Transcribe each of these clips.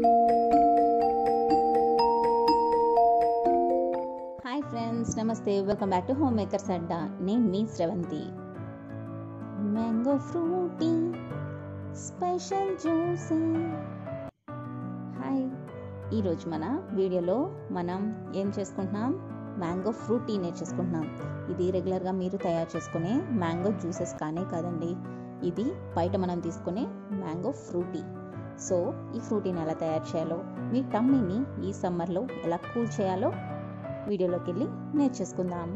hi friends namaste welcome back to home makers అడ్డా నేను మీ Sravanthi mango Frooti special juicy hi ఈరోజు మన వీడియోలో మనం ఏం చేసుకుంటున్నాం మ్యాంగో ఫ్రూటీ నేర్చేసుకుంటున్నాం ఇది రెగ్యులర్గా మీరు తయారు చేసుకునే మ్యాంగో జ్యూసెస్ కానే కాదండి ఇది బయట మనం తీసుకునే మ్యాంగో ఫ్రూటీ సో ఈ ఫ్రూటీని ఎలా తయారు చేయాలో మీ టమ్మీని ఈ సమ్మర్లో ఎలా కూల్ చేయాలో వీడియోలోకి వెళ్ళి నేర్చేసుకుందాం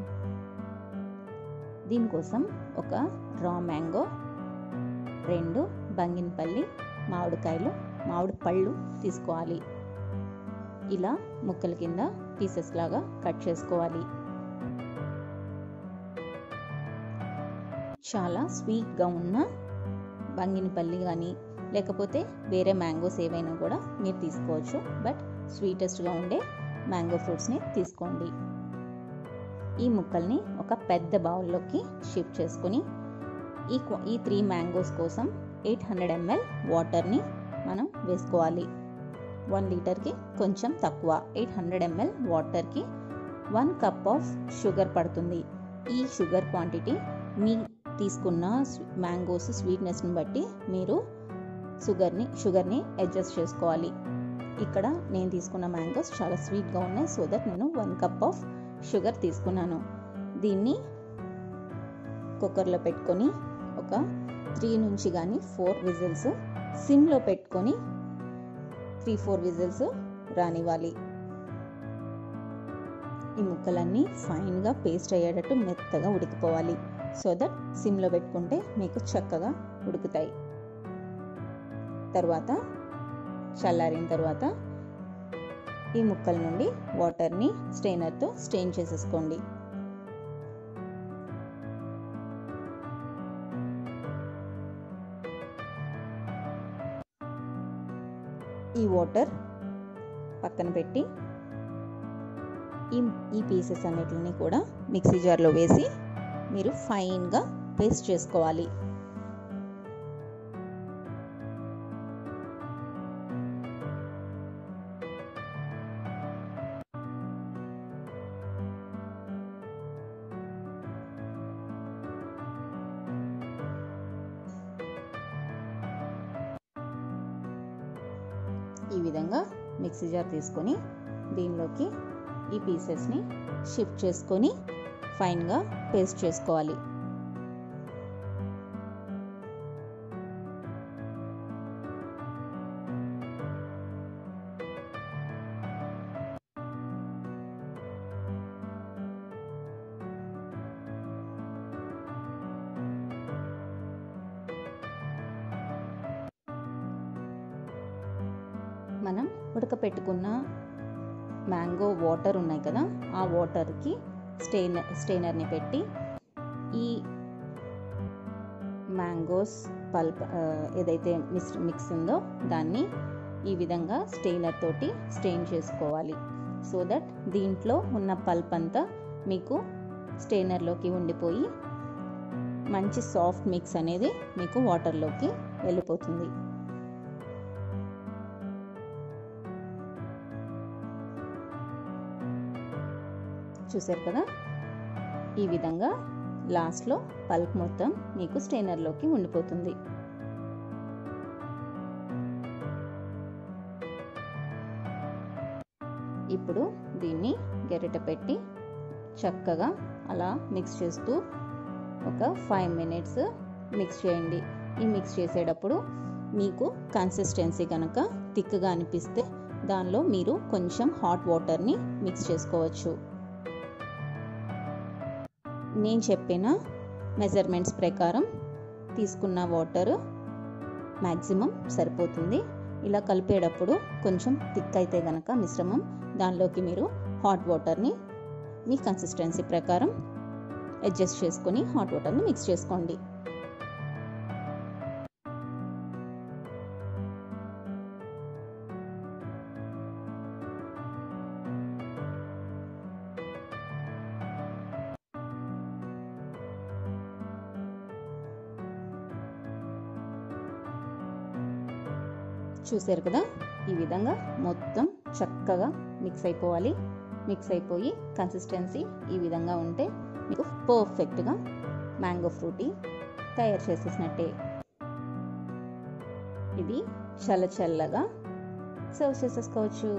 దీనికోసం ఒక రా మ్యాంగో రెండు బంగినపల్లి మామిడికాయలు మామిడి పళ్ళు తీసుకోవాలి ఇలా ముక్కల కింద పీసెస్ లాగా కట్ చేసుకోవాలి చాలా స్వీట్గా ఉన్న బంగినపల్లి కానీ లేకపోతే వేరే మ్యాంగోస్ ఏవైనా కూడా మీరు తీసుకోవచ్చు బట్ స్వీటెస్ట్గా ఉండే మ్యాంగో ఫ్రూట్స్ని తీసుకోండి ఈ ముక్కల్ని ఒక పెద్ద బౌల్లోకి షిఫ్ట్ చేసుకుని ఈ ఈ త్రీ మ్యాంగోస్ కోసం ఎయిట్ హండ్రెడ్ ఎంఎల్ వాటర్ని మనం వేసుకోవాలి వన్ లీటర్కి కొంచెం తక్కువ ఎయిట్ హండ్రెడ్ ఎంఎల్ వాటర్కి వన్ కప్ ఆఫ్ షుగర్ పడుతుంది ఈ షుగర్ క్వాంటిటీ మీ తీసుకున్న మ్యాంగోస్ స్వీట్నెస్ని బట్టి మీరు షుగర్ని షుగర్ని అడ్జస్ట్ చేసుకోవాలి ఇక్కడ నేను తీసుకున్న మ్యాంగోస్ చాలా స్వీట్గా ఉన్నాయి సో దట్ నేను వన్ కప్ ఆఫ్ షుగర్ తీసుకున్నాను దీన్ని కుక్కర్లో పెట్టుకొని ఒక త్రీ నుంచి కానీ ఫోర్ విజిల్స్ సిమ్లో పెట్టుకొని త్రీ ఫోర్ విజిల్స్ రానివ్వాలి ఈ ముక్కలన్నీ ఫైన్గా పేస్ట్ అయ్యేటట్టు మెత్తగా ఉడికిపోవాలి సో దట్ సిమ్లో పెట్టుకుంటే మీకు చక్కగా ఉడుకుతాయి తర్వాత చల్లారిన తర్వాత ఈ ముక్కల నుండి వాటర్ని స్టెయినర్తో స్టెయిన్ చేసేసుకోండి ఈ వాటర్ పక్కన పెట్టి ఈ ఈ పీసెస్ అన్నిటిని కూడా మిక్సీ జార్లో వేసి మీరు ఫైన్గా పేస్ట్ చేసుకోవాలి ఈ విధంగా మిక్సీ జార్ తీసుకొని దీనిలోకి ఈ పీసెస్ని షిఫ్ట్ చేసుకొని ఫైన్గా పేస్ట్ చేసుకోవాలి మనం ఉడకపెట్టుకున్న మ్యాంగో వాటర్ ఉన్నాయి కదా ఆ వాటర్కి స్టెయినర్ స్టెయినర్ని పెట్టి ఈ మ్యాంగోస్ పల్ప్ ఏదైతే మిక్స్ మిక్స్ ఉందో దాన్ని ఈ విధంగా స్టెయినర్ తోటి స్టెయిన్ చేసుకోవాలి సో దట్ దీంట్లో ఉన్న పల్ప్ అంతా మీకు స్టెయినర్లోకి ఉండిపోయి మంచి సాఫ్ట్ మిక్స్ అనేది మీకు వాటర్లోకి వెళ్ళిపోతుంది చూసారు కదా ఈ విధంగా లాస్ట్లో పల్ప్ మొత్తం మీకు స్టెయినర్లోకి ఉండిపోతుంది ఇప్పుడు దీన్ని గెరిట పెట్టి చక్కగా అలా మిక్స్ చేస్తూ ఒక ఫైవ్ మినిట్స్ మిక్స్ చేయండి ఈ మిక్స్ చేసేటప్పుడు మీకు కన్సిస్టెన్సీ కనుక థిక్గా అనిపిస్తే దానిలో మీరు కొంచెం హాట్ వాటర్ని మిక్స్ చేసుకోవచ్చు నేను చెప్పిన మెజర్మెంట్స్ ప్రకారం తీసుకున్న వాటర్ మ్యాక్సిమం సరిపోతుంది ఇలా కలిపేటప్పుడు కొంచెం థిక్ అయితే కనుక మిశ్రమం దానిలోకి మీరు హాట్ వాటర్ని మీ కన్సిస్టెన్సీ ప్రకారం అడ్జస్ట్ చేసుకొని హాట్ వాటర్ని మిక్స్ చేసుకోండి చూసారు కదా ఈ విధంగా మొత్తం చక్కగా మిక్స్ అయిపోవాలి మిక్స్ అయిపోయి కన్సిస్టెన్సీ ఈ విధంగా ఉంటే మీకు పర్ఫెక్ట్గా మ్యాంగో ఫ్రూటీ తయారు చేసేసినట్టే ఇది చల్ల చల్లగా సర్వ్ చేసేసుకోవచ్చు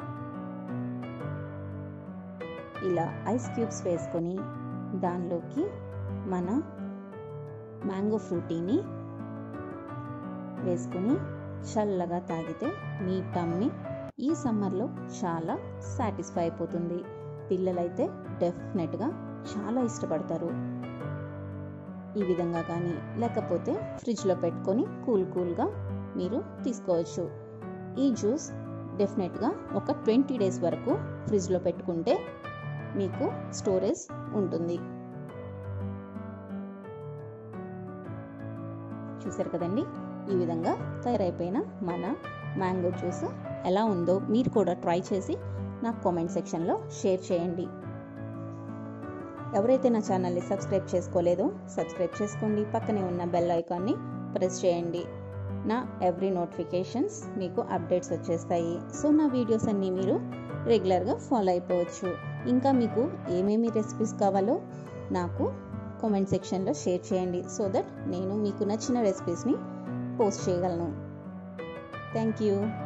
ఇలా ఐస్ క్యూబ్స్ వేసుకొని దానిలోకి మన మ్యాంగో ఫ్రూటీని వేసుకుని చల్లగా తాగితే మీ టమ్మి ఈ సమ్మర్లో చాలా సాటిస్ఫై అయిపోతుంది పిల్లలైతే డెఫినెట్గా చాలా ఇష్టపడతారు ఈ విధంగా కానీ లేకపోతే ఫ్రిడ్జ్లో పెట్టుకొని కూల్ కూల్గా మీరు తీసుకోవచ్చు ఈ జ్యూస్ డెఫినెట్గా ఒక ట్వంటీ డేస్ వరకు ఫ్రిడ్జ్లో పెట్టుకుంటే మీకు స్టోరేజ్ ఉంటుంది చూసారు కదండి ఈ విధంగా తయారైపోయిన మన మ్యాంగో జ్యూస్ ఎలా ఉందో మీరు కూడా ట్రై చేసి నాకు కామెంట్ సెక్షన్లో షేర్ చేయండి ఎవరైతే నా ఛానల్ని సబ్స్క్రైబ్ చేసుకోలేదో సబ్స్క్రైబ్ చేసుకోండి పక్కనే ఉన్న బెల్ ఐకాన్ని ప్రెస్ చేయండి నా ఎవ్రీ నోటిఫికేషన్స్ మీకు అప్డేట్స్ వచ్చేస్తాయి సో నా వీడియోస్ అన్నీ మీరు రెగ్యులర్గా ఫాలో అయిపోవచ్చు ఇంకా మీకు ఏమేమి రెసిపీస్ కావాలో నాకు కామెంట్ సెక్షన్లో షేర్ చేయండి సో దట్ నేను మీకు నచ్చిన రెసిపీస్ని పోస్ట్ చేయగలను థ్యాంక్ యూ